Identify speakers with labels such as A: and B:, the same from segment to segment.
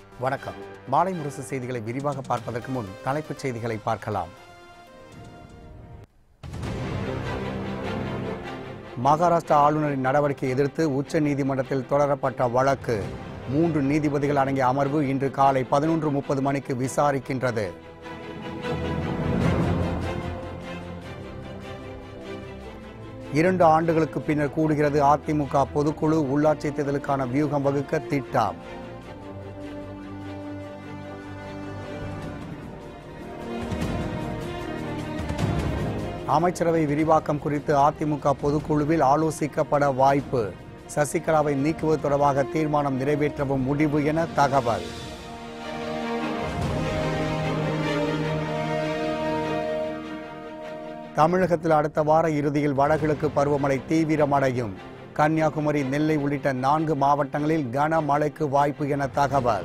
A: வணக்கம் மாலை முரசு செய்திகளை விரிவாக பார்ப்பதற்கு முன் தலைப்புச் செய்திகளை பார்க்கலாம் மகாராஷ்டிரா ஆளுநரின் நடவடிக்கை எதிர்த்து உச்ச நீதிமன்றத்தில் தொடரப்பட்ட வழக்கு மூன்று நீதிபதிகள் அடங்கிய அமர்வு இன்று காலை பதினொன்று முப்பது மணிக்கு விசாரிக்கின்றது இரண்டு ஆண்டுகளுக்கு பின்னர் கூடுகிறது அதிமுக பொதுக்குழு உள்ளாட்சி தேர்தலுக்கான வியூகம் வகுக்க திட்டம் அமைச்சரவை விரிவாக்கம் குறித்து அதிமுக பொதுக்குழுவில் ஆலோசிக்கப்பட வாய்ப்பு சசிகலாவை நீக்குவது தொடர்பாக தீர்மானம் நிறைவேற்றவும் முடிவு என தகவல் தமிழகத்தில் அடுத்த வார இறுதியில் வடகிழக்கு பருவமழை தீவிரமடையும் கன்னியாகுமரி நெல்லை உள்ளிட்ட நான்கு மாவட்டங்களில் கனமழைக்கு வாய்ப்பு என தகவல்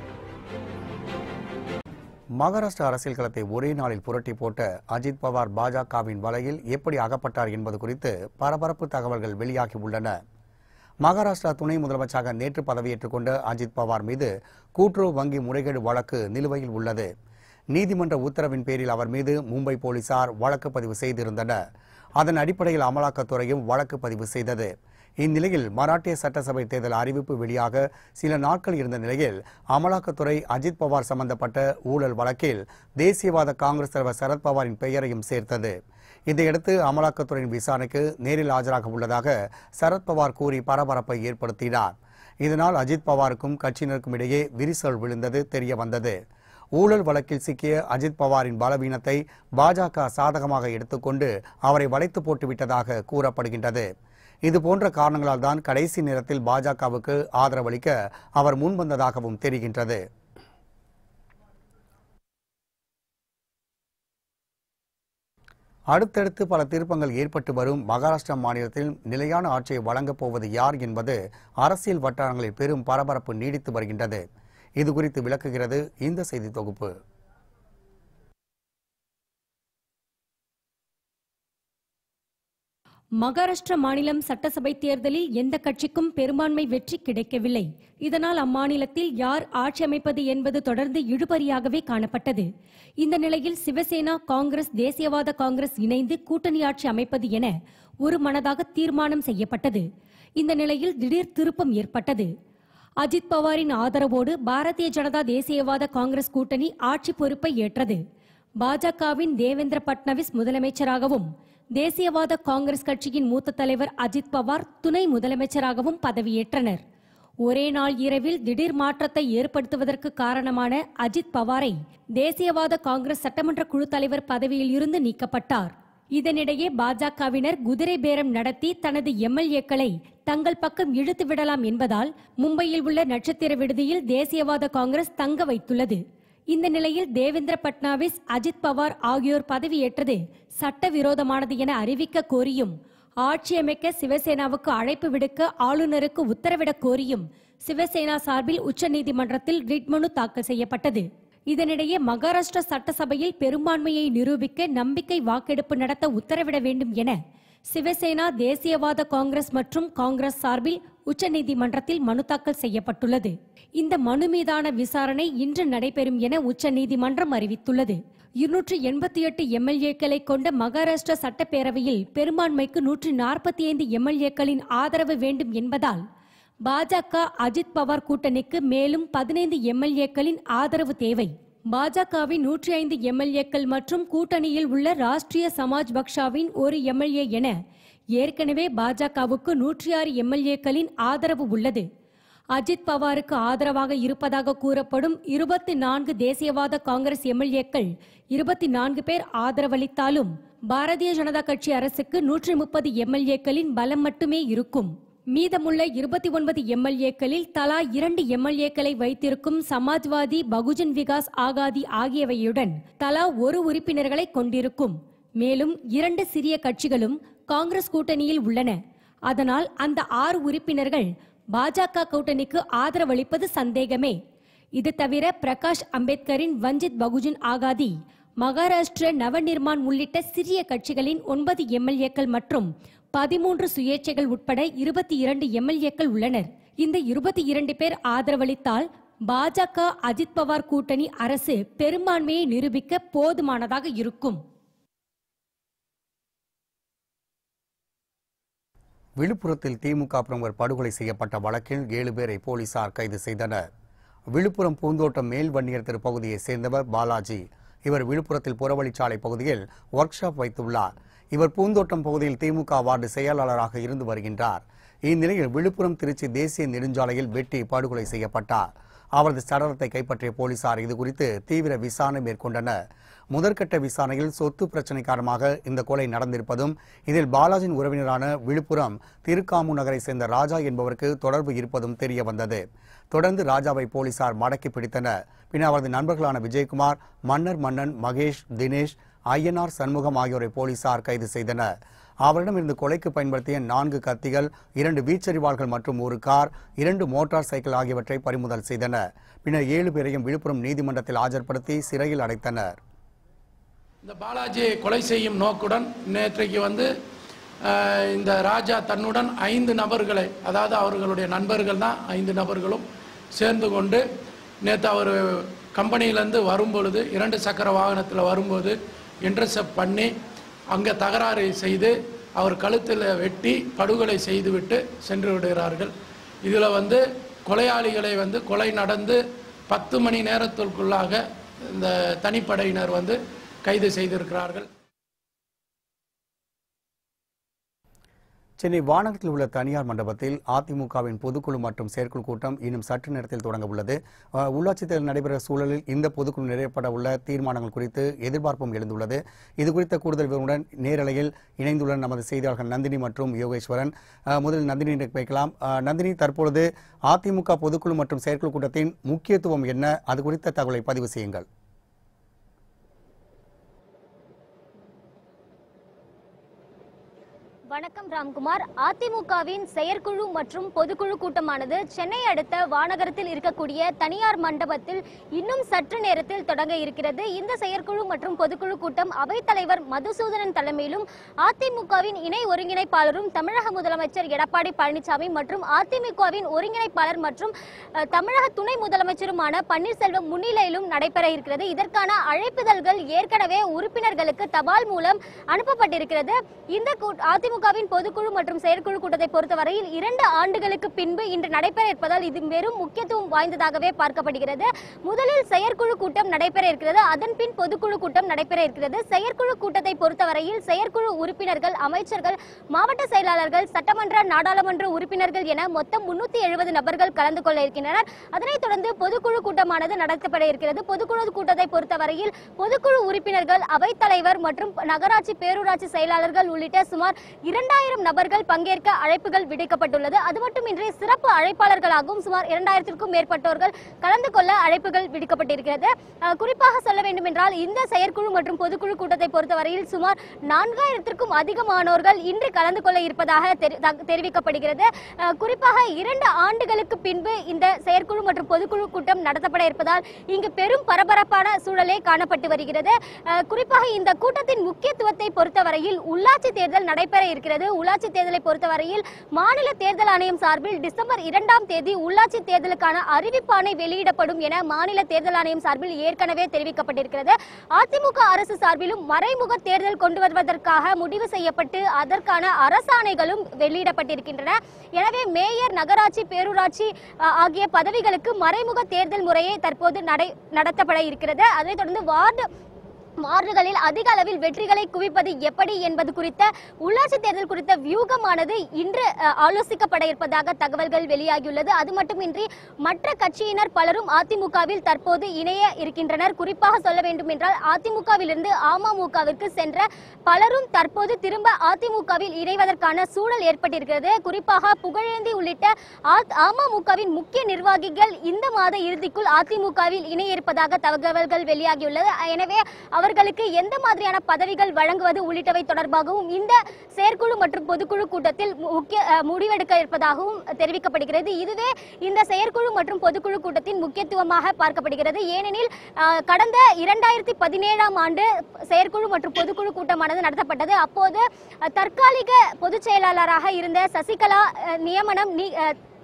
A: மகாராஷ்டிரா அரசியல் களத்தை ஒரே நாளில் புரட்டி போட்ட அஜித் பவார் பாஜகவின் வலையில் எப்படி அகப்பட்டார் என்பது குறித்து பரபரப்பு தகவல்கள் வெளியாகி உள்ளன மகாராஷ்டிரா துணை முதலமைச்சராக நேற்று பதவியேற்றுக் கொண்ட அஜித் பவார் மீது கூட்டுறவு வங்கி முறைகேடு வழக்கு நிலுவையில் உள்ளது நீதிமன்ற உத்தரவின் பேரில் அவர் மீது மும்பை போலீசார் வழக்கு பதிவு செய்திருந்தனர் அதன் அடிப்படையில் அமலாக்கத்துறையும் வழக்கு பதிவு செய்தது இந்நிலையில் மராட்டிய சட்டசபை தேர்தல் அறிவிப்பு வெளியாக சில நாட்கள் இருந்த நிலையில் அமலாக்கத்துறை அஜித் பவார் சம்பந்தப்பட்ட ஊழல் வழக்கில் தேசியவாத காங்கிரஸ் தலைவர் சரத்பவாரின் பெயரையும் சேர்த்தது இதையடுத்து அமலாக்கத்துறையின் விசாரணைக்கு நேரில் ஆஜராக உள்ளதாக சரத்பவார் கூறி பரபரப்பை ஏற்படுத்தினார் இதனால் அஜித் பவாருக்கும் கட்சியினருக்கும் இடையே விரிசல் விழுந்தது தெரிய வந்தது ஊழல் வழக்கில் சிக்கிய அஜித் பவாரின் பலவீனத்தை பாஜக சாதகமாக எடுத்துக்கொண்டு அவரை வளைத்து போட்டுவிட்டதாக கூறப்படுகின்றது இதுபோன்ற காரணங்களால் தான் கடைசி நேரத்தில் பாஜகவுக்கு ஆதரவளிக்க அவர் முன்வந்ததாகவும் தெரிகின்றது அடுத்தடுத்து பல திருப்பங்கள் ஏற்பட்டு வரும் மகாராஷ்டிரா மாநிலத்தில் நிலையான ஆட்சியை வழங்கப் போவது யார் என்பது அரசியல் வட்டாரங்களில் பெரும் பரபரப்பு நீடித்து வருகின்றது இது குறித்து விளக்குகிறது இந்த செய்தி தொகுப்பு
B: மகாராஷ்டிரா மாநிலம் சட்டசபை தேர்தலில் எந்த கட்சிக்கும் பெரும்பான்மை வெற்றி கிடைக்கவில்லை இதனால் அம்மாநிலத்தில் யார் ஆட்சி அமைப்பது என்பது தொடர்ந்து இழுபறியாகவே காணப்பட்டது இந்த நிலையில் சிவசேனா காங்கிரஸ் தேசியவாத காங்கிரஸ் இணைந்து கூட்டணி ஆட்சி அமைப்பது என ஒரு மனதாக தீர்மானம் செய்யப்பட்டது இந்த நிலையில் திடீர் திருப்பம் ஏற்பட்டது அஜித் பவாரின் ஆதரவோடு பாரதிய ஜனதா தேசியவாத காங்கிரஸ் கூட்டணி ஆட்சி பொறுப்பை ஏற்றது பாஜகவின் தேவேந்திர பட்னவிஸ் முதலமைச்சராகவும் தேசியவாத காங்கிரஸ் கட்சியின் மூத்த தலைவர் அஜித் பவார் துணை முதலமைச்சராகவும் பதவியேற்றனர் ஒரே நாள் இரவில் திடீர் மாற்றத்தை ஏற்படுத்துவதற்கு காரணமான அஜித் பவாரை தேசியவாத காங்கிரஸ் சட்டமன்ற குழு தலைவர் பதவியில் இருந்து நீக்கப்பட்டார் இதனிடையே பாஜகவினர் குதிரை பேரம் நடத்தி தனது எம்எல்ஏக்களை தங்கள் பக்கம் இழுத்து விடலாம் என்பதால் மும்பையில் உள்ள நட்சத்திர விடுதியில் தேசியவாத காங்கிரஸ் தங்க வைத்துள்ளது இந்த நிலையில் தேவேந்திர பட்னாவிஸ் அஜித் பவார் ஆகியோர் பதவியேற்றது சட்டவிரோதமானது என அறிவிக்க கோரியும் ஆட்சி அமைக்க சிவசேனாவுக்கு அழைப்பு விடுக்க ஆளுநருக்கு உத்தரவிடக் கோரியும் சிவசேனா சார்பில் உச்சநீதிமன்றத்தில் ரிட் மனு தாக்கல் செய்யப்பட்டது இதனிடையே மகாராஷ்டிரா சட்டசபையில் பெரும்பான்மையை நிரூபிக்க நம்பிக்கை வாக்கெடுப்பு நடத்த உத்தரவிட வேண்டும் என சிவசேனா தேசியவாத காங்கிரஸ் மற்றும் காங்கிரஸ் சார்பில் உச்சநீதிமன்றத்தில் மனு தாக்கல் செய்யப்பட்டுள்ளது இந்த மனு மீதான விசாரணை இன்று நடைபெறும் என உச்சநீதிமன்றம் அறிவித்துள்ளது இருநூற்றி எண்பத்தி எட்டு எம்எல்ஏக்களை கொண்ட மகாராஷ்டிரா சட்டப்பேரவையில் பெரும்பான்மைக்கு நூற்றி நாற்பத்தி ஐந்து எம்எல்ஏக்களின் ஆதரவு வேண்டும் என்பதால் பாஜக அஜித் பவார் கூட்டணிக்கு மேலும் பதினைந்து எம்எல்ஏக்களின் ஆதரவு தேவை பாஜகவின் நூற்றி ஐந்து எம்எல்ஏக்கள் மற்றும் கூட்டணியில் உள்ள ராஷ்டிரிய சமாஜ் பக்ஷாவின் ஒரு எம்எல்ஏ என ஏற்கனவே பாஜகவுக்கு நூற்றி ஆறு எம்எல்ஏக்களின் ஆதரவு உள்ளது அஜித் பவாருக்கு ஆதரவாக இருப்பதாக கூறப்படும் இருபத்தி நான்கு தேசியவாத காங்கிரஸ் எம்எல்ஏக்கள் இருபத்தி நான்கு பேர் ஆதரவளித்தாலும் பாரதிய ஜனதா கட்சி அரசுக்கு நூற்றி முப்பது எம்எல்ஏக்களின் பலம் மட்டுமே இருக்கும் மீதமுள்ள இருபத்தி ஒன்பது எம்எல்ஏக்களில் தலா இரண்டு எம்எல்ஏக்களை வைத்திருக்கும் சமாஜ்வாதி பகுஜன் விகாஸ் ஆகாதி ஆகியவையுடன் தலா ஒரு உறுப்பினர்களை கொண்டிருக்கும் மேலும் இரண்டு சிறிய கட்சிகளும் காங்கிரஸ் கூட்டணியில் உள்ளன அதனால் அந்த ஆறு உறுப்பினர்கள் பாஜக கூட்டணிக்கு ஆதரவளிப்பது சந்தேகமே இது தவிர பிரகாஷ் அம்பேத்கரின் வஞ்சித் பகுஜன் ஆகாதி மகாராஷ்டிர நவநிர்மான் உள்ளிட்ட சிறிய கட்சிகளின் ஒன்பது எம்எல்ஏக்கள் மற்றும் பதிமூன்று சுயேட்சைகள் உட்பட இருபத்தி இரண்டு எம்எல்ஏக்கள் உள்ளனர் இந்த இருபத்தி இரண்டு பேர் ஆதரவளித்தால் பாஜக அஜித் பவார் கூட்டணி அரசு பெரும்பான்மையை நிரூபிக்க போதுமானதாக இருக்கும்
A: விழுப்புரத்தில் திமுக பிரமுகர் படுகொலை செய்யப்பட்ட வழக்கில் ஏழு பேரை போலீசார் கைது செய்தனர் விழுப்புரம் பூந்தோட்டம் மேல்வன்னியர் தெரு பகுதியைச் சேர்ந்தவர் பாலாஜி இவர் விழுப்புரத்தில் புறவழிச்சாலை பகுதியில் ஒர்க் ஷாப் வைத்துள்ளார் இவர் பூந்தோட்டம் பகுதியில் திமுக வார்டு செயலாளராக இருந்து வருகின்றார் இந்நிலையில் விழுப்புரம் திருச்சி தேசிய நெடுஞ்சாலையில் வெட்டி படுகொலை செய்யப்பட்டார் அவரது சடலத்தை கைப்பற்றிய போலீசார் இதுகுறித்து தீவிர விசாரணை மேற்கொண்டனர் முதற்கட்ட விசாரணையில் சொத்து பிரச்சனை காரணமாக இந்த கொலை நடந்திருப்பதும் இதில் பாலாஜியின் உறவினரான விழுப்புரம் திருக்காமு நகரை சேர்ந்த ராஜா என்பவருக்கு தொடர்பு இருப்பதும் தெரிய வந்தது தொடர்ந்து ராஜாவை போலீசார் மடக்கி பிடித்தனர் பின்னர் அவரது நண்பர்களான விஜயகுமார் மன்னர் மன்னன் மகேஷ் தினேஷ் ஐயனார் சண்முகம் ஆகியோரை போலீசார் கைது செய்தனர் அவரிடம் இருந்து கொலைக்கு பயன்படுத்திய நான்கு கத்திகள் இரண்டு வீச்சரிவாள்கள் மற்றும் ஒரு கார் இரண்டு மோட்டார் சைக்கிள் ஆகியவற்றை பறிமுதல் செய்தனர் பின்னர் ஏழு பேரையும் விழுப்புரம் நீதிமன்றத்தில் ஆஜர்படுத்தி சிறையில் அடைத்தனர்
C: இந்த பாலாஜியை கொலை செய்யும் நோக்குடன் நேற்றைக்கு வந்து அஹ், இந்த ராஜா தன்னுடன் ஐந்து நபர்களை அதாவது அவர்களுடைய நண்பர்கள் தான் ஐந்து நபர்களும் சேர்ந்து கொண்டு நேற்று அவர் கம்பெனியிலேருந்து வரும்பொழுது இரண்டு சக்கர வாகனத்தில் வரும்போது இன்டர்செப்ட் பண்ணி அங்கே தகராறு செய்து அவர் கழுத்தில் வெட்டி படுகொலை செய்துவிட்டு சென்று விடுகிறார்கள் இதில் வந்து கொலையாளிகளை வந்து கொலை நடந்து பத்து மணி நேரத்திற்குள்ளாக இந்த தனிப்படையினர் வந்து கைது செய்திருக்கிறார்கள்
A: சென்னை வானகத்தில் உள்ள தனியார் மண்டபத்தில் அதிமுகவின் பொதுக்குழு மற்றும் செயற்குழு கூட்டம் இன்னும் சற்று நேரத்தில் தொடங்க உள்ளது அஹ், உள்ளாட்சித் தேர்தல் நடைபெற சூழலில் இந்த பொதுக்குழு நிறைவேற்றப்பட உள்ள தீர்மானங்கள் குறித்து எதிர்பார்ப்பும் எழுந்துள்ளது இது குறித்த கூடுதல் விவரங்களுடன் நேரலையில் இணைந்துள்ள நமது செய்தியாளர்கள் நந்தினி மற்றும் யோகேஸ்வரன் அஹ், முதலில் நந்தினி வைக்கலாம் அஹ், நந்தினி தற்பொழுது அதிமுக பொதுக்குழு மற்றும் செயற்குழு கூட்டத்தின் முக்கியத்துவம் என்ன அது குறித்த தகவலை பதிவு செய்யுங்கள்
D: வணக்கம் ராம்குமார் அதிமுகவின் செயற்குழு மற்றும் பொதுக்குழு கூட்டமானது சென்னை அடுத்த வானகரத்தில் இருக்கக்கூடிய தனியார் மண்டபத்தில் இன்னும் சற்று நேரத்தில் தொடங்க இருக்கிறது இந்த செயற்குழு மற்றும் பொதுக்குழு கூட்டம் அவைத்தலைவர் மதுசூதனன் தலைமையிலும் அதிமுகவின் இணை ஒருங்கிணைப்பாளரும் தமிழக முதலமைச்சர் எடப்பாடி பழனிசாமி மற்றும் அதிமுகவின் ஒருங்கிணைப்பாளர் மற்றும் அஹ், தமிழக துணை முதலமைச்சருமான பன்னீர்செல்வம் முன்னிலையிலும் நடைபெற இருக்கிறது இதற்கான அழைப்புதல்கள் ஏற்கனவே உறுப்பினர்களுக்கு தபால் மூலம் அனுப்பப்பட்டிருக்கிறது இந்த கூட்- அதிமுகவின் பொதுக்குழு மற்றும் செயற்குழு கூட்டத்தை பொறுத்தவரையில் இரண்டு ஆண்டுகளுக்கு பின்பு இன்று நடைபெற இருப்பதால் இது வெறும் முக்கியத்துவம் வாய்ந்ததாகவே பார்க்கப்படுகிறது முதலில் செயற்குழு கூட்டம் நடைபெற இருக்கிறது அதன் பின் பொதுக்குழு கூட்டம் நடைபெற இருக்கிறது செயற்குழு கூட்டத்தை பொறுத்தவரையில் செயற்குழு உறுப்பினர்கள் அமைச்சர்கள் மாவட்ட செயலாளர்கள் சட்டமன்ற நாடாளுமன்ற உறுப்பினர்கள் என மொத்தம் முன்னூத்தி எழுபது நபர்கள் கலந்து கொள்ள இருக்கின்றனர் அதனைத் தொடர்ந்து பொதுக்குழு கூட்டமானது நடத்தப்பட இருக்கிறது பொதுக்குழு கூட்டத்தை பொறுத்தவரையில் பொதுக்குழு உறுப்பினர்கள் அவைத்தலைவர் மற்றும் நகராட்சி பேரூராட்சி செயலாளர்கள் உள்ளிட்ட சுமார் இரண்டாயிரம் நபர்கள் பங்கேற்க அழைப்புகள் விடுக்கப்பட்டுள்ளது அது மட்டுமின்றி சிறப்பு அழைப்பாளர்களாகவும் சுமார் இரண்டாயிரத்திற்கும் மேற்பட்டோர்கள் கலந்து கொள்ள அழைப்புகள் விடுக்கப்பட்டிருக்கிறது அஹ், குறிப்பாக சொல்ல வேண்டும் என்றால் இந்த செயற்குழு மற்றும் பொதுக்குழு கூட்டத்தை பொறுத்தவரையில் சுமார் நான்காயிரத்திற்கும் அதிகமானோர்கள் இன்று கலந்து கொள்ள இருப்பதாக தெரி- தக- தெரிவிக்கப்படுகிறது அஹ், குறிப்பாக இரண்டு ஆண்டுகளுக்கு பின்பு இந்த செயற்குழு மற்றும் பொதுக்குழு கூட்டம் நடத்தப்பட இருப்பதால் இங்கு பெரும் பரபரப்பான சூழலே காணப்பட்டு வருகிறது அஹ், குறிப்பாக இந்த கூட்டத்தின் முக்கியத்துவத்தை பொறுத்தவரையில் உள்ளாட்சி தேர்தல் நடைபெற இருக்கிறது உள்ளாட்சி தேர்தலை பொறுத்தவரையில் மாநில தேர்தல் ஆணையம் சார்பில் டிசம்பர் இரண்டாம் தேதி உள்ளாட்சி தேர்தலுக்கான அறிவிப்பாணை வெளியிடப்படும் என மாநில தேர்தல் ஆணையம் சார்பில் ஏற்கனவே தெரிவிக்கப்பட்டிருக்கிறது அதிமுக அரசு சார்பிலும் மறைமுக தேர்தல் கொண்டு வருவதற்காக முடிவு செய்யப்பட்டு அதற்கான அரசாணைகளும் வெளியிடப்பட்டிருக்கின்றன எனவே மேயர் நகராட்சி பேரூராட்சி அ, ஆகிய பதவிகளுக்கு மறைமுக தேர்தல் முறையே தற்போது நடை நடத்தப்பட இருக்கிறது அதைத் தொடர்ந்து வார்டு வார்டுகளில் அதிக அளவில் வெற்றிகளை குவிப்பது எப்படி என்பது குறித்த உள்ளாட்சி தேர்தல் குறித்த வியூகமானது இன்று அ, ஆலோசிக்கப்பட இருப்பதாக தகவல்கள் வெளியாகியுள்ளது அது மட்டுமின்றி மற்ற கட்சியினர் பலரும் அதிமுகவில் தற்போது இணைய இருக்கின்றனர் குறிப்பாக சொல்ல வேண்டும் என்றால் அதிமுகவிலிருந்து அமமுகவிற்கு சென்ற பலரும் தற்போது திரும்ப அதிமுகவில் இணைவதற்கான சூழல் ஏற்பட்டிருக்கிறது குறிப்பாக புகழேந்தி உள்ளிட்ட அ- அமமுகவின் முக்கிய நிர்வாகிகள் இந்த மாத இறுதிக்குள் அதிமுகவில் இணைய இருப்பதாக தகவல்கள் வெளியாகியுள்ளது எனவே அவர்களுக்கு எந்த மாதிரியான பதவிகள் வழங்குவது உள்ளிட்டவை தொடர்பாகவும் இந்த செயற்குழு மற்றும் பொதுக்குழு கூட்டத்தில் மு- முக்கிய அஹ், முடிவெடுக்க இருப்பதாகவும் தெரிவிக்கப்படுகிறது இதுவே இந்த செயற்குழு மற்றும் பொதுக்குழு கூட்டத்தின் முக்கியத்துவமாக பார்க்கப்படுகிறது ஏனெனில் அஹ், கடந்த இரண்டாயிரத்தி பதினேழாம் ஆண்டு செயற்குழு மற்றும் பொதுக்குழு கூட்டமானது நடத்தப்பட்டது அப்போது அஹ், தற்காலிக பொதுச் செயலாளராக இருந்த சசிகலா அஹ், நியமனம் நீ- அஹ்,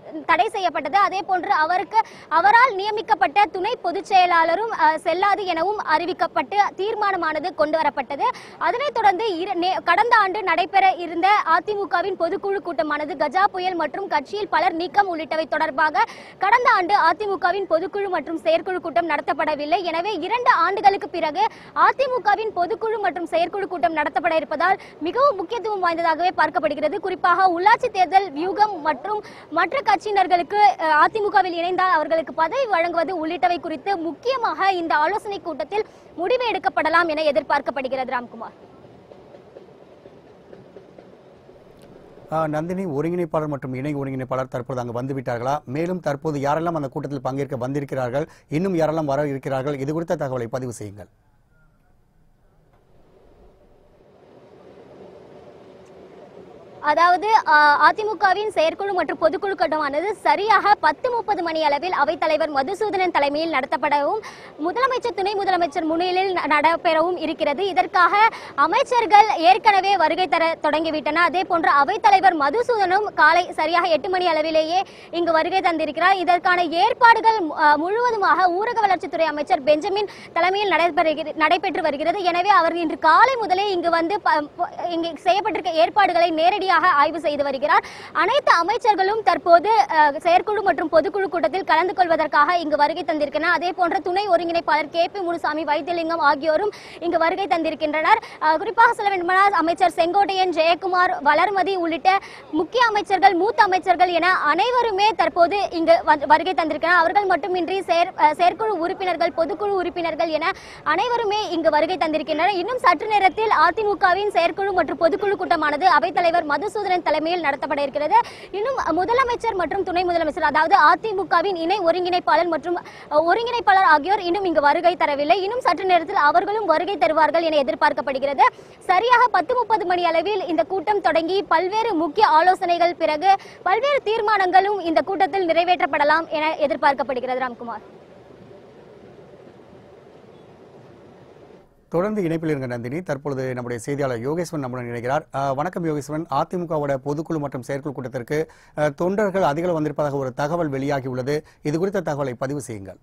D: தடை செய்யப்பட்டது அதே போன்று அவருக்கு அவரால் நியமிக்கப்பட்ட துணை பொதுச் செயலாளரும் அஹ், செல்லாது எனவும் அறிவிக்கப்பட்டு தீர்மானமானது கொண்டு வரப்பட்டது அதனைத் தொடர்ந்து இர- நே- கடந்த ஆண்டு நடைபெற இருந்த அதிமுகவின் பொதுக்குழு கூட்டமானது கஜா புயல் மற்றும் கட்சியில் பலர் நீக்கம் உள்ளிட்டவை தொடர்பாக கடந்த ஆண்டு அதிமுகவின் பொதுக்குழு மற்றும் செயற்குழு கூட்டம் நடத்தப்படவில்லை எனவே இரண்டு ஆண்டுகளுக்கு பிறகு அதிமுகவின் பொதுக்குழு மற்றும் செயற்குழு கூட்டம் நடத்தப்பட இருப்பதால் மிகவும் முக்கியத்துவம் வாய்ந்ததாகவே பார்க்கப்படுகிறது குறிப்பாக உள்ளாட்சி தேர்தல் வியூகம் மற்றும் மற்ற கட்சியினர்களுக்கு அஹ், அதிமுகவில் இணைந்தால் அவர்களுக்கு பதவி வழங்குவது உள்ளிட்டவை குறித்து முக்கியமாக இந்த ஆலோசனை கூட்டத்தில் முடிவு எடுக்கப்படலாம் என எதிர்பார்க்கப்படுகிறது ராம்குமார்
A: ஆ, நந்தினி ஒருங்கிணைப்பாளர் மற்றும் இணை ஒருங்கிணைப்பாளர் தற்போது அங்கு வந்துவிட்டார்களா மேலும் தற்போது யாரெல்லாம் அந்த கூட்டத்தில் பங்கேற்க வந்திருக்கிறார்கள் இன்னும் யாரெல்லாம் வர இருக்கிறார்கள் இது குறித்த தகவலை பதிவு செய்யுங்கள்
D: அதாவது அஹ், அதிமுகவின் செயற்குழு மற்றும் பொதுக்குழு கூட்டமானது சரியாக பத்து முப்பது மணி அளவில் அவைத்தலைவர் மதுசூதனன் தலைமையில் நடத்தப்படவும் முதலமைச்சர் துணை முதலமைச்சர் முன்னிலையில் ந- நடைபெறவும் இருக்கிறது இதற்காக அமைச்சர்கள் ஏற்கனவே வருகை தர தொடங்கிவிட்டனர் அதே போன்று அவைத்தலைவர் மதுசூதனும் காலை சரியாக எட்டு மணி அளவிலேயே இங்கு வருகை தந்திருக்கிறார் இதற்கான ஏற்பாடுகள் அஹ், முழுவதுமாக ஊரக வளர்ச்சித்துறை அமைச்சர் பெஞ்சமின் தலைமையில் நடைபெறுகிற- நடைபெற்று வருகிறது எனவே அவர் இன்று காலை முதலே இங்கு வந்து ப- ப- இங்கு செய்யப்பட்டிருக்க ஏற்பாடுகளை நேரடியாக ஆய்வு செய்து வருகிறார் அனைத்து அமைச்சர்களும் தற்போது அஹ், செயற்குழு மற்றும் பொதுக்குழு கூட்டத்தில் கலந்து கொள்வதற்காக இங்கு வருகை தந்திருக்கிறார் அதே போன்று துணை ஒருங்கிணைப்பாளர் கே பி முனுசாமி வைத்தியலிங்கம் ஆகியோரும் இங்கு வருகை தந்திருக்கின்றனர் அஹ், குறிப்பாக சொல்ல வேண்டுமானால் அமைச்சர் செங்கோட்டையன் ஜெயக்குமார் வளர்மதி உள்ளிட்ட முக்கிய அமைச்சர்கள் மூத்த அமைச்சர்கள் என அனைவருமே தற்போது இங்கு வந்து- வருகை தந்திருக்கிறார் அவர்கள் மட்டுமின்றி செயற் அஹ், செயற்குழு உறுப்பினர்கள் பொதுக்குழு உறுப்பினர்கள் என அனைவருமே இங்கு வருகை தந்திருக்கின்றனர் இன்னும் சற்று நேரத்தில் அதிமுகவின் செயற்குழு மற்றும் பொதுக்குழு கூட்டமானது அவைத்தலைவர் மதுசூதனன் தலைமையில் நடத்தப்பட இருக்கிறது இன்னும் முதலமைச்சர் மற்றும் துணை முதலமைச்சர் அதாவது அதிமுகவின் இணை ஒருங்கிணைப்பாளர் மற்றும் அஹ், ஒருங்கிணைப்பாளர் ஆகியோர் இன்னும் இங்கு வருகை தரவில்லை இன்னும் சற்று நேரத்தில் அவர்களும் வருகை தருவார்கள் என எதிர்பார்க்கப்படுகிறது சரியாக பத்து முப்பது மணி அளவில் இந்த கூட்டம் தொடங்கி பல்வேறு முக்கிய ஆலோசனைகள் பிறகு பல்வேறு தீர்மானங்களும் இந்த கூட்டத்தில் நிறைவேற்றப்படலாம் என எதிர்பார்க்கப்படுகிறது ராம்குமார்
A: தொடர்ந்து இணைப்பில் இருங்க நந்தினி தற்பொழுது நம்முடைய செய்தியாளர் யோகேஸ்வரன் நம்முடன் இணைகிறார் ஆ, வணக்கம் யோகேஸ்வரன் அதிமுகவோட பொதுக்குழு மற்றும் செயற்குழு கூட்டத்திற்கு ஆ, தொண்டர்கள் அதிகம் வந்திருப்பதாக ஒரு தகவல் வெளியாகி உள்ளது இது குறித்த தகவலை பதிவு செய்யுங்கள்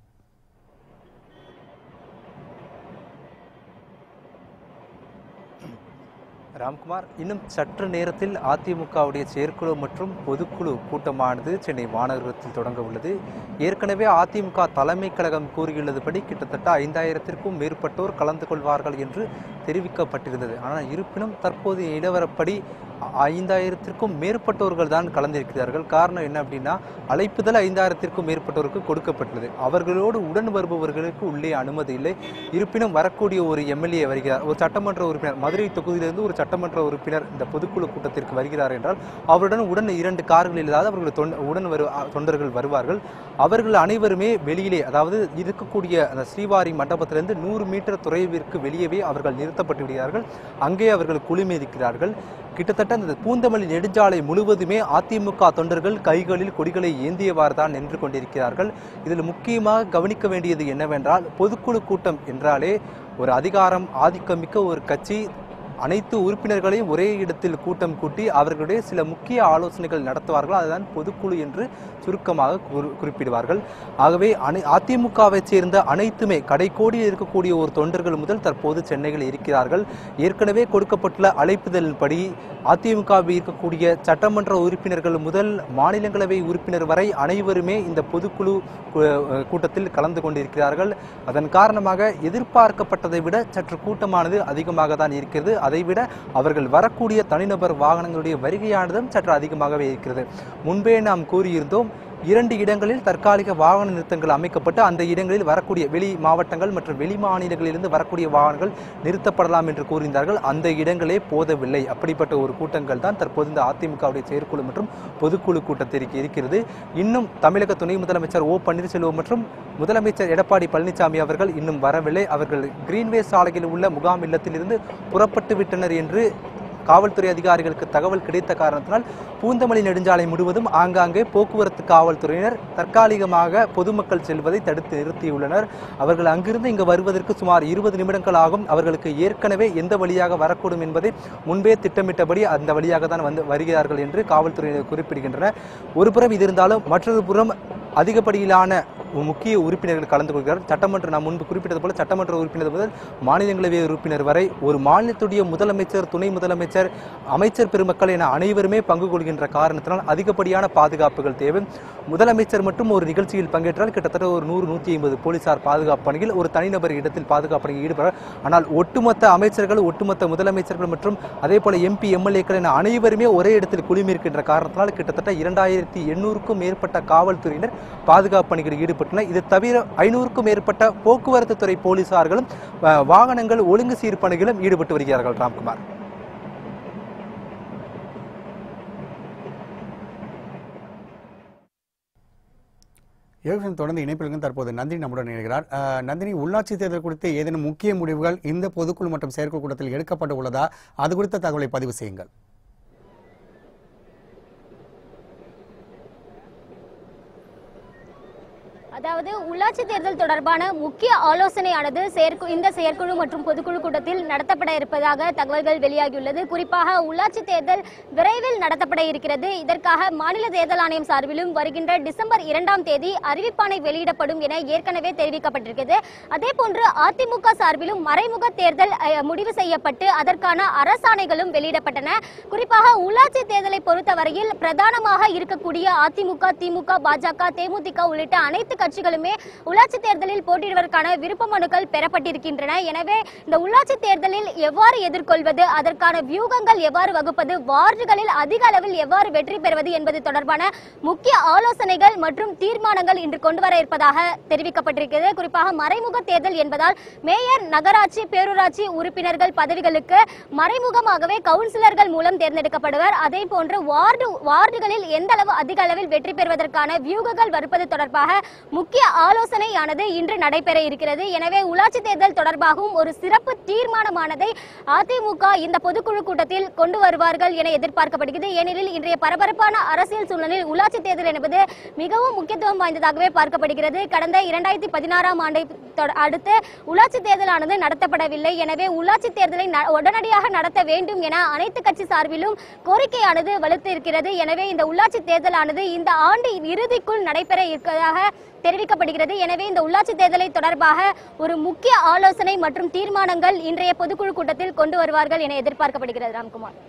E: ராம்குமார் இன்னும் சற்று நேரத்தில் அதிமுகவுடைய செயற்குழு மற்றும் பொதுக்குழு கூட்டமானது சென்னை மாநகரத்தில் தொடங்க உள்ளது ஏற்கனவே அதிமுக தலைமை கழகம் கூறியுள்ளதுபடி கிட்டத்தட்ட ஐந்தாயிரத்திற்கும் மேற்பட்டோர் கலந்து கொள்வார்கள் என்று தெரிவிக்கப்பட்டிருந்தது ஆனால் இருப்பினும் தற்போதைய நிலவரப்படி ஐ- ஐந்தாயிரத்திற்கும் மேற்பட்டோர்கள் தான் கலந்திருக்கிறார்கள் காரணம் என்ன அப்படின்னா அழைப்புதல் ஐந்தாயிரத்திற்கும் மேற்பட்டோருக்கு கொடுக்கப்பட்டுள்ளது அவர்களோடு உடன் வருபவர்களுக்கு உள்ளே அனுமதி இல்லை இருப்பினும் வரக்கூடிய ஒரு எம்எல்ஏ வருகிறார் ஒரு சட்டமன்ற உறுப்பினர் மதுரை தொகுதியிலிருந்து ஒரு சட்டமன்ற உறுப்பினர் இந்த பொதுக்குழு கூட்டத்திற்கு வருகிறார் என்றால் அவருடன் உடன் இரண்டு கார்களில் இல்லாத அவர்கள் தொண்ட- உடன் வரு அ- தொண்டர்கள் வருவார்கள் அவர்கள் அனைவருமே வெளியிலே அதாவது இருக்கக்கூடிய அந்த ஸ்ரீவாரி மண்டபத்திலிருந்து நூறு மீட்டர் தொலைவிற்கு வெளியவே அவர்கள் நிறுத்தப்பட்டு விடுகிறார்கள் அங்கே அவர்கள் குழுமியிருக்கிறார்கள் கிட்டத்தட்ட அந்த பூந்தமல்லி நெடுஞ்சாலை முழுவதுமே அதிமுக தொண்டர்கள் கைகளில் கொடிகளை ஏந்தியவாறு தான் நின்று கொண்டிருக்கிறார்கள் இதில் முக்கியமாக கவனிக்க வேண்டியது என்னவென்றால் பொதுக்குழு கூட்டம் என்றாலே ஒரு அதிகாரம் ஆதிக்கமிக்க ஒரு கட்சி அனைத்து உறுப்பினர்களையும் ஒரே இடத்தில் கூட்டம் கூட்டி அவர்களுடைய சில முக்கிய ஆலோசனைகள் நடத்துவார்கள் அதுதான் பொதுக்குழு என்று சுருக்கமாக குறி- குறிப்பிடுவார்கள் ஆகவே அனை அதிமுகவை சேர்ந்த அனைத்துமே கடைக்கோடியில் இருக்கக்கூடிய ஒரு தொண்டர்கள் முதல் தற்போது சென்னையில் இருக்கிறார்கள் ஏற்கனவே கொடுக்கப்பட்டுள்ள அழைப்புதலின்படி அதிமுகவில் இருக்கக்கூடிய சட்டமன்ற உறுப்பினர்கள் முதல் மாநிலங்களவை உறுப்பினர் வரை அனைவருமே இந்த பொதுக்குழு கு- கூட்டத்தில் கலந்து கொண்டிருக்கிறார்கள் அதன் காரணமாக எதிர்பார்க்கப்பட்டதை விட சற்று கூட்டமானது அதிகமாக தான் இருக்கிறது அதைவிட அவர்கள் வரக்கூடிய தனிநபர் வாகனங்களுடைய வருகையானதும் சற்று அதிகமாகவே இருக்கிறது முன்பே நாம் கூறியிருந்தோம் இரண்டு இடங்களில் தற்காலிக வாகன நிறுத்தங்கள் அமைக்கப்பட்டு அந்த இடங்களில் வரக்கூடிய வெளி மாவட்டங்கள் மற்றும் வெளி மாநிலங்களிலிருந்து வரக்கூடிய வாகனங்கள் நிறுத்தப்படலாம் என்று கூறியிருந்தார்கள் அந்த இடங்களே போதவில்லை அப்படிப்பட்ட ஒரு கூட்டங்கள் தான் தற்போது இந்த அதிமுகவுடைய செயற்குழு மற்றும் பொதுக்குழு கூட்டத்திற்கு இருக்கிறது இன்னும் தமிழக துணை முதலமைச்சர் ஓ பன்னீர்செல்வம் மற்றும் முதலமைச்சர் எடப்பாடி பழனிசாமி அவர்கள் இன்னும் வரவில்லை அவர்கள் கிரீன்வே சாலையில் உள்ள முகாம் இல்லத்திலிருந்து புறப்பட்டு விட்டனர் என்று காவல்துறை அதிகாரிகளுக்கு தகவல் கிடைத்த காரணத்தினால் பூந்தமல்லி நெடுஞ்சாலை முழுவதும் ஆங்காங்கே போக்குவரத்து காவல்துறையினர் தற்காலிகமாக பொதுமக்கள் செல்வதை தடுத்து நிறுத்தியுள்ளனர் அவர்கள் அங்கிருந்து இங்கு வருவதற்கு சுமார் இருபது நிமிடங்கள் ஆகும் அவர்களுக்கு ஏற்கனவே எந்த வழியாக வரக்கூடும் என்பதை முன்பே திட்டமிட்டபடி அந்த வழியாக தான் வந்து வருகிறார்கள் என்று காவல்துறையினர் குறிப்பிடுகின்றனர் ஒருபுறம் இது இருந்தாலும் மற்றொரு புறம் அதிகப்படியிலான முக்கிய உறுப்பினர்கள் கலந்து கொள்கிறார் சட்டமன்ற நான் முன்பு குறிப்பிட்டது போல சட்டமன்ற உறுப்பினர் முதல் மாநிலங்களவை உறுப்பினர் வரை ஒரு மாநிலத்துடைய முதலமைச்சர் துணை முதலமைச்சர் அமைச்சர் பெருமக்கள் என அனைவருமே பங்கு கொள்கின்ற காரணத்தினால் அதிகப்படியான பாதுகாப்புகள் தேவை முதலமைச்சர் மட்டும் ஒரு நிகழ்ச்சியில் பங்கேற்றால் கிட்டத்தட்ட ஒரு நூறு நூற்றி ஐம்பது போலீசார் பாதுகாப்பு பணியில் ஒரு தனிநபர் இடத்தில் பாதுகாப்பு பணியில் ஈடுபடுறார் ஆனால் ஒட்டுமொத்த அமைச்சர்கள் ஒட்டுமொத்த முதலமைச்சர்கள் மற்றும் அதே போல எம்பி எம்எல்ஏக்கள் என அனைவருமே ஒரே இடத்தில் குழுமியிருக்கின்ற காரணத்தினால் கிட்டத்தட்ட இரண்டாயிரத்தி எண்ணூறுக்கும் மேற்பட்ட காவல்துறையினர் பாதுகாப்பு பணிகளில் ஈடுபட்டனர் இது தவிர ஐநூறுக்கும் மேற்பட்ட போக்குவரத்து துறை போலீசார்களும் அஹ், வாகனங்கள் ஒழுங்கு சீர் பணிகளும் ஈடுபட்டு வருகிறார்கள் ராம்குமார்
A: யோகன் தொடர்ந்து இணைப்பில் தற்போது நந்தினி நம்முடன் இணைகிறார் அஹ், நந்தினி உள்ளாட்சி தேர்தல் குறித்து ஏதேனும் முக்கிய முடிவுகள் இந்த பொதுக்குழு மற்றும் செயற்குழு கூட்டத்தில் எடுக்கப்பட்டு உள்ளதா அது குறித்த தகவலை பதிவு செய்யுங்கள்
D: அதாவது உள்ளாட்சி தேர்தல் தொடர்பான முக்கிய ஆலோசனையானது செயற்கு இந்த செயற்குழு மற்றும் பொதுக்குழு கூட்டத்தில் நடத்தப்பட இருப்பதாக தகவல்கள் வெளியாகியுள்ளது குறிப்பாக உள்ளாட்சி தேர்தல் விரைவில் நடத்தப்பட இருக்கிறது இதற்காக மாநில தேர்தல் ஆணையம் சார்பிலும் வருகின்ற டிசம்பர் இரண்டாம் தேதி அறிவிப்பாணை வெளியிடப்படும் என ஏற்கனவே தெரிவிக்கப்பட்டிருக்கிறது அதே போன்று அதிமுக சார்பிலும் மறைமுக தேர்தல் அஹ், முடிவு செய்யப்பட்டு அதற்கான அரசாணைகளும் வெளியிடப்பட்டன குறிப்பாக உள்ளாட்சி தேர்தலை பொறுத்தவரையில் பிரதானமாக இருக்கக்கூடிய அதிமுக திமுக பாஜக தேமுதிக உள்ளிட்ட அனைத்து கட்சிகளுமே உள்ளாட்சி தேர்தலில் போட்டியிடுவதற்கான விருப்ப மனுக்கள் பெறப்பட்டிருக்கின்றன எனவே இந்த உள்ளாட்சி தேர்தலில் எவ்வாறு எதிர்கொள்வது அதற்கான வியூகங்கள் எவ்வாறு வகுப்பது வார்டுகளில் அதிக அளவில் எவ்வாறு வெற்றி பெறுவது என்பது தொடர்பான முக்கிய ஆலோசனைகள் மற்றும் தீர்மானங்கள் இன்று கொண்டு வர இருப்பதாக தெரிவிக்கப்பட்டிருக்கிறது குறிப்பாக மறைமுக தேர்தல் என்பதால் மேயர் நகராட்சி பேரூராட்சி உறுப்பினர்கள் பதவிகளுக்கு மறைமுகமாகவே கவுன்சிலர்கள் மூலம் தேர்ந்தெடுக்கப்படுவர் அதே போன்று வார்டு வார்டுகளில் எந்த அளவு அதிக அளவில் வெற்றி பெறுவதற்கான வியூகங்கள் வகுப்பது தொடர்பாக முக்கிய ஆலோசனையானது இன்று நடைபெற இருக்கிறது எனவே உள்ளாட்சி தேர்தல் தொடர்பாகவும் ஒரு சிறப்பு தீர்மானமானதை அதிமுக இந்த பொதுக்குழு கூட்டத்தில் கொண்டு வருவார்கள் என எதிர்பார்க்கப்படுகிறது ஏனெனில் இன்றைய பரபரப்பான அரசியல் சூழ்நிலையில் உள்ளாட்சி தேர்தல் என்பது மிகவும் முக்கியத்துவம் வாய்ந்ததாகவே பார்க்கப்படுகிறது கடந்த இரண்டாயிரத்தி பதினாறாம் ஆண்டை தொட- அடுத்து உள்ளாட்சி தேர்தலானது நடத்தப்படவில்லை எனவே உள்ளாட்சி தேர்தலை ந- உடனடியாக நடத்த வேண்டும் என அனைத்து கட்சி சார்பிலும் கோரிக்கையானது வலுத்து இருக்கிறது எனவே இந்த உள்ளாட்சி தேர்தலானது இந்த ஆண்டு இறுதிக்குள் நடைபெற இருப்பதாக தெரிவிக்கப்படுகிறது எனவே இந்த உள்ளாட்சி தேர்தலை தொடர்பாக ஒரு முக்கிய ஆலோசனை மற்றும் தீர்மானங்கள் இன்றைய பொதுக்குழு கூட்டத்தில் கொண்டு வருவார்கள் என எதிர்பார்க்கப்படுகிறது ராம்குமார்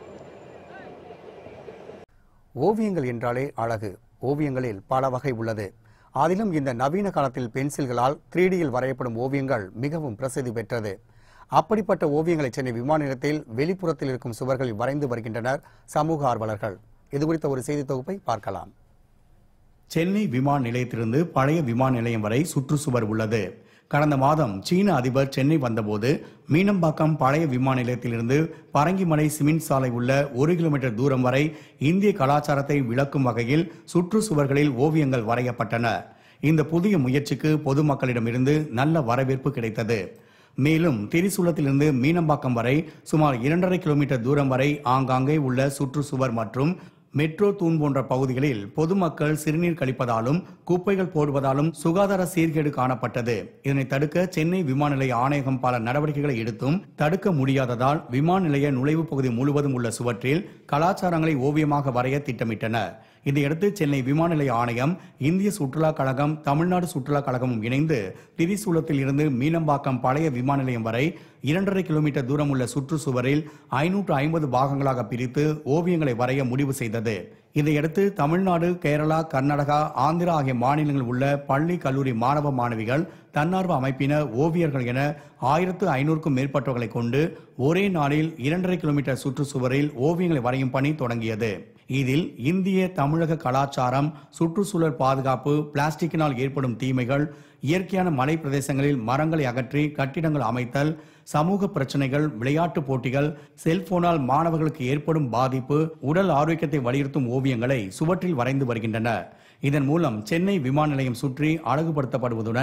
A: ஓவியங்கள் என்றாலே அழகு ஓவியங்களில் பல வகை உள்ளது அதிலும் இந்த நவீன காலத்தில் பென்சில்களால் த்ரீடியில் வரையப்படும் ஓவியங்கள் மிகவும் பிரசித்தி பெற்றது அப்படிப்பட்ட ஓவியங்களை சென்னை விமான நிலையத்தில் வெளிப்புறத்தில் இருக்கும் சுவர்களில் வரைந்து வருகின்றனர் சமூக ஆர்வலர்கள் இது குறித்த ஒரு செய்தி தொகுப்பை பார்க்கலாம் சென்னை விமான நிலையத்திலிருந்து பழைய விமான நிலையம் வரை சுற்றுச்சுவர் உள்ளது கடந்த மாதம் சீன அதிபர் சென்னை வந்தபோது மீனம்பாக்கம் பழைய விமான நிலையத்திலிருந்து பரங்கிமலை சிமெண்ட் சாலை உள்ள ஒரு கிலோமீட்டர் தூரம் வரை இந்திய கலாச்சாரத்தை விளக்கும் வகையில் சுற்றுச்சுவர்களில் ஓவியங்கள் வரையப்பட்டன இந்த புதிய முயற்சிக்கு பொதுமக்களிடமிருந்து நல்ல வரவேற்பு கிடைத்தது மேலும் திரிசூலத்திலிருந்து மீனம்பாக்கம் வரை சுமார் இரண்டரை கிலோமீட்டர் தூரம் வரை ஆங்காங்கே உள்ள சுற்றுச்சுவர் மற்றும் மெட்ரோ தூண் போன்ற பகுதிகளில் பொதுமக்கள் சிறுநீர் கழிப்பதாலும் குப்பைகள் போடுவதாலும் சுகாதார சீர்கேடு காணப்பட்டது இதனை தடுக்க சென்னை விமான நிலைய ஆணையகம் பல நடவடிக்கைகளை எடுத்தும் தடுக்க முடியாததால் விமான நிலைய நுழைவுப் பகுதி முழுவதும் உள்ள சுவற்றில் கலாச்சாரங்களை ஓவியமாக வரைய திட்டமிட்டனர் இதையடுத்து சென்னை விமான நிலைய ஆணையம் இந்திய சுற்றுலா கழகம் தமிழ்நாடு சுற்றுலா கழகமும் இணைந்து திரிசூலத்தில் இருந்து மீனம்பாக்கம் பழைய விமான நிலையம் வரை இரண்டரை கிலோமீட்டர் தூரம் உள்ள சுற்றுச்சுவரில் ஐநூற்று ஐம்பது பாகங்களாக பிரித்து ஓவியங்களை வரைய முடிவு செய்தது இதையடுத்து தமிழ்நாடு கேரளா கர்நாடகா ஆந்திரா ஆகிய மாநிலங்களில் உள்ள பள்ளி கல்லூரி மாணவ மாணவிகள் தன்னார்வ அமைப்பினர் ஓவியர்கள் என ஆயிரத்து ஐநூறுக்கும் மேற்பட்டவர்களை கொண்டு ஒரே நாளில் இரண்டரை கிலோமீட்டர் சுற்றுச்சுவரில் ஓவியங்களை வரையும் பணி தொடங்கியது இதில் இந்திய தமிழக கலாச்சாரம் சுற்றுச்சூழல் பாதுகாப்பு பிளாஸ்டிக்கினால் ஏற்படும் தீமைகள் இயற்கையான மலை பிரதேசங்களில் மரங்களை அகற்றி கட்டிடங்கள் அமைத்தல் சமூக பிரச்சனைகள் விளையாட்டு போட்டிகள் செல்போனால் மாணவர்களுக்கு ஏற்படும் பாதிப்பு உடல் ஆரோக்கியத்தை வலியுறுத்தும் ஓவியங்களை சுவற்றில் வரைந்து வருகின்றனர் இதன் மூலம் சென்னை விமான நிலையம் சுற்றி அழகுபடுத்தப்படுவதுடன்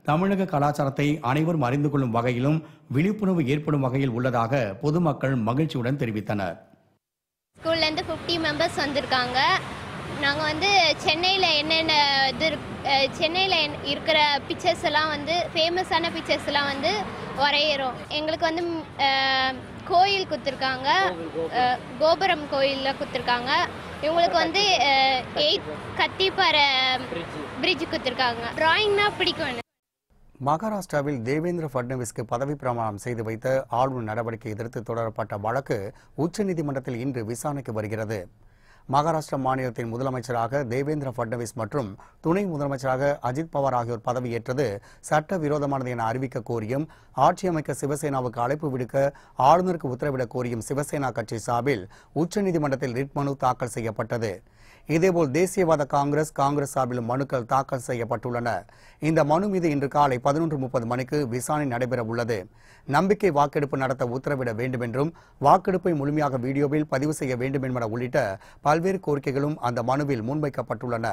A: தமிழக கலாச்சாரத்தை அனைவரும் அறிந்து கொள்ளும் வகையிலும் விழிப்புணர்வு ஏற்படும் வகையில் உள்ளதாக பொதுமக்கள் மகிழ்ச்சியுடன் தெரிவித்தனர்
F: ஸ்கூல்லேருந்து ஃபிஃப்டி மெம்பர்ஸ் வந்திருக்காங்க நாங்கள் வந்து சென்னையில் என்னென்ன இது சென்னையில் இருக்கிற பிக்சர்ஸ் எல்லாம் வந்து ஃபேமஸான பிக்சர்ஸ் எல்லாம் வந்து வரைகிறோம் எங்களுக்கு வந்து ம், அஹ், கோயில் கொடுத்துருக்காங்க அஹ், கோபுரம் கோயிலில் கொடுத்துருக்காங்க இவங்களுக்கு வந்து எயிட் கத்திப்பாறை பிரிட்ஜ் கொடுத்துருக்காங்க ட்ராயிங்னா பிடிக்கும் எனக்கு
A: மகாராஷ்டிராவில் தேவேந்திர ஃபட்னவிஸ்க்கு பதவி பிரமாணம் செய்து வைத்த ஆளுநர் நடவடிக்கை எதிர்த்து தொடரப்பட்ட வழக்கு உச்சநீதிமன்றத்தில் இன்று விசாரணைக்கு வருகிறது மகாராஷ்டிரா மாநிலத்தின் முதலமைச்சராக தேவேந்திர ஃபட்னவிஸ் மற்றும் துணை முதலமைச்சராக அஜித் பவார் ஆகியோர் பதவியேற்றது சட்ட விரோதமானது என அறிவிக்க கோரியும் ஆட்சி அமைக்க சிவசேனாவுக்கு அழைப்பு விடுக்க ஆளுநருக்கு உத்தரவிடக் கோரியும் சிவசேனா கட்சி சார்பில் உச்சநீதிமன்றத்தில் ரிட் மனு தாக்கல் செய்யப்பட்டது இதேபோல் தேசியவாத காங்கிரஸ் காங்கிரஸ் சார்பிலும் மனுக்கள் தாக்கல் செய்யப்பட்டுள்ளன இந்த மனு மீது இன்று காலை பதினொன்று முப்பது மணிக்கு விசாரணை நடைபெற உள்ளது நம்பிக்கை வாக்கெடுப்பு நடத்த உத்தரவிட வேண்டும் என்றும் வாக்கெடுப்பை முழுமையாக வீடியோவில் பதிவு செய்ய வேண்டும் என்பன உள்ளிட்ட பல்வேறு கோரிக்கைகளும் அந்த மனுவில் முன்வைக்கப்பட்டுள்ளன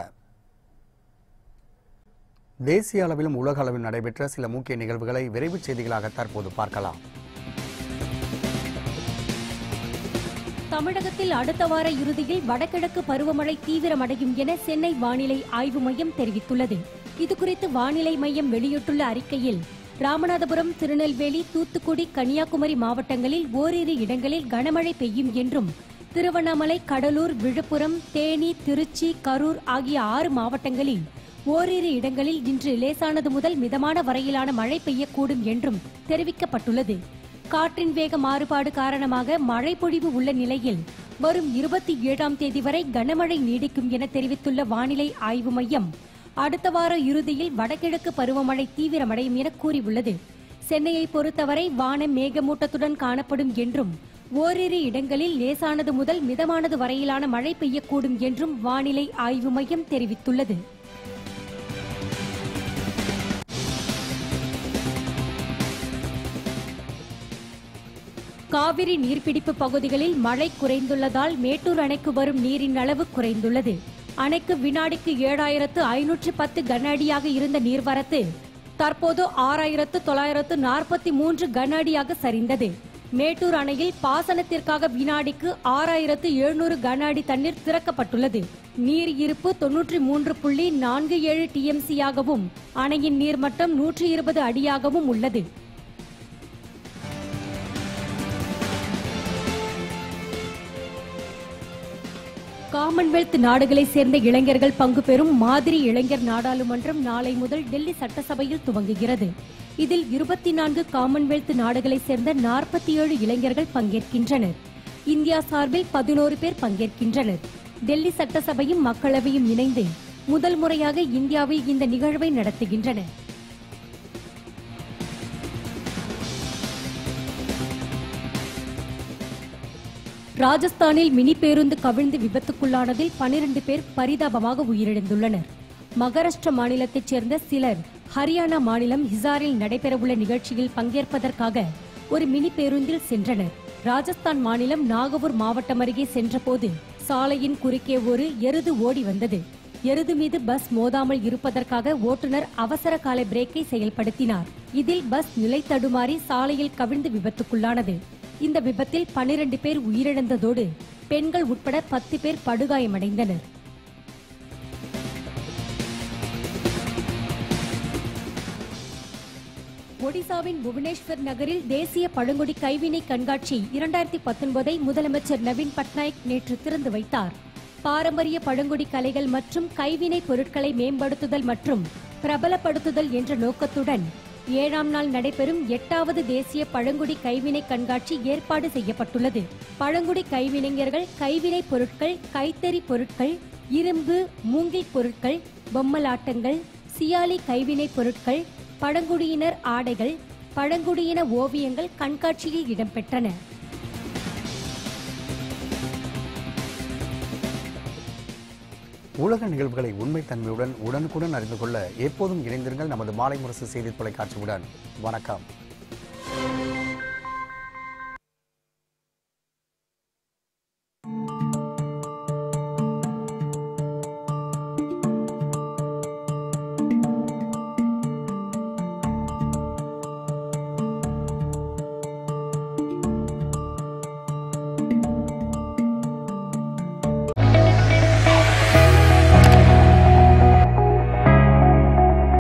A: தேசிய அளவிலும் உலக அளவில் நடைபெற்ற சில முக்கிய நிகழ்வுகளை விரைவுச் செய்திகளாக தற்போது பார்க்கலாம்
B: தமிழகத்தில் அடுத்த வார இறுதியில் வடகிழக்கு பருவமழை தீவிரமடையும் என சென்னை வானிலை ஆய்வு மையம் தெரிவித்துள்ளது இதுகுறித்து வானிலை மையம் வெளியிட்டுள்ள அறிக்கையில் ராமநாதபுரம் திருநெல்வேலி தூத்துக்குடி கன்னியாகுமரி மாவட்டங்களில் ஓரிரு இடங்களில் கனமழை பெய்யும் என்றும் திருவண்ணாமலை கடலூர் விழுப்புரம் தேனி திருச்சி கரூர் ஆகிய ஆறு மாவட்டங்களில் ஓரிரு இடங்களில் இன்று லேசானது முதல் மிதமான வரையிலான மழை பெய்யக்கூடும் என்றும் தெரிவிக்கப்பட்டுள்ளது காற்றின் வேக மாறுபாடு காரணமாக மழை பொழிவு உள்ள நிலையில் வரும் இருபத்தி ஏழாம் தேதி வரை கனமழை நீடிக்கும் என தெரிவித்துள்ள வானிலை ஆய்வு மையம் அடுத்த வார இறுதியில் வடகிழக்கு பருவமழை தீவிரமடையும் என கூறியுள்ளது சென்னையை பொறுத்தவரை வானம் மேகமூட்டத்துடன் காணப்படும் என்றும் ஓரிரு இடங்களில் லேசானது முதல் மிதமானது வரையிலான மழை பெய்யக்கூடும் என்றும் வானிலை ஆய்வு மையம் தெரிவித்துள்ளது காவிரி நீர்பிடிப்பு பகுதிகளில் மழை குறைந்துள்ளதால் மேட்டூர் அணைக்கு வரும் நீரின் அளவு குறைந்துள்ளது அணைக்கு வினாடிக்கு ஏழாயிரத்து ஐநூற்று பத்து கன அடியாக இருந்த நீர்வரத்து தற்போது ஆறாயிரத்து தொள்ளாயிரத்து நாற்பத்தி மூன்று கன அடியாக சரிந்தது மேட்டூர் அணையில் பாசனத்திற்காக வினாடிக்கு ஆறாயிரத்து எழுநூறு கன அடி தண்ணீர் திறக்கப்பட்டுள்ளது நீர் இருப்பு தொன்னூற்றி மூன்று புள்ளி நான்கு ஏழு டிஎம்சியாகவும் அணையின் நீர்மட்டம் நூற்றி இருபது அடியாகவும் உள்ளது காமன்வெல்த் நாடுகளைச் சேர்ந்த இளைஞர்கள் பங்கு பெறும் மாதிரி இளைஞர் நாடாளுமன்றம் நாளை முதல் டெல்லி சட்டசபையில் துவங்குகிறது இதில் இருபத்தி நான்கு காமன்வெல்த் நாடுகளைச் சேர்ந்த நாற்பத்தி ஏழு இளைஞர்கள் பங்கேற்கின்றனர் இந்தியா சார்பில் பதினோரு பேர் பங்கேற்கின்றனர் டெல்லி சட்டசபையும் மக்களவையும் இணைந்து முதல் முறையாக இந்தியாவில் இந்த நிகழ்வை நடத்துகின்றன ராஜஸ்தானில் மினி பேருந்து கவிழ்ந்து விபத்துக்குள்ளானதில் பனிரெண்டு பேர் பரிதாபமாக உயிரிழந்துள்ளனர் மகாராஷ்டிர மாநிலத்தைச் சேர்ந்த சிலர் ஹரியானா மாநிலம் ஹிசாரில் நடைபெறவுள்ள நிகழ்ச்சியில் பங்கேற்பதற்காக ஒரு மினி பேருந்தில் சென்றனர் ராஜஸ்தான் மாநிலம் நாகூர் மாவட்டம் அருகே சென்றபோது சாலையின் குறுக்கே ஒரு எருது ஓடி வந்தது எருது மீது பஸ் மோதாமல் இருப்பதற்காக ஓட்டுநர் அவசர கால பிரேக்கை செயல்படுத்தினார் இதில் பஸ் நிலை தடுமாறி சாலையில் கவிழ்ந்து விபத்துக்குள்ளானது இந்த விபத்தில் பனிரெண்டு பேர் உயிரிழந்ததோடு பெண்கள் உட்பட பத்து பேர் படுகாயமடைந்தனர் ஒடிசாவின் புவனேஸ்வர் நகரில் தேசிய பழங்குடி கைவினை கண்காட்சி இரண்டாயிரத்தி பத்தொன்பதை முதலமைச்சர் நவீன் பட்நாயக் நேற்று திறந்து வைத்தார் பாரம்பரிய பழங்குடி கலைகள் மற்றும் கைவினை பொருட்களை மேம்படுத்துதல் மற்றும் பிரபலப்படுத்துதல் என்ற நோக்கத்துடன் ஏழாம் நாள் நடைபெறும் எட்டாவது தேசிய பழங்குடி கைவினை கண்காட்சி ஏற்பாடு செய்யப்பட்டுள்ளது பழங்குடி கைவினைஞர்கள் கைவினை பொருட்கள் கைத்தறி பொருட்கள் இரும்பு மூங்கில் பொருட்கள் பொம்மலாட்டங்கள் சியாலி கைவினை பொருட்கள் பழங்குடியினர் ஆடைகள் பழங்குடியின ஓவியங்கள் கண்காட்சியில் இடம்பெற்றன
A: உலக நிகழ்வுகளை உண்மைத்தன்மையுடன் உடனுக்குடன் அறிந்து கொள்ள எப்போதும் இணைந்திருங்கள் நமது மாலை முரசு செய்தி தொலைக்காட்சியுடன் வணக்கம்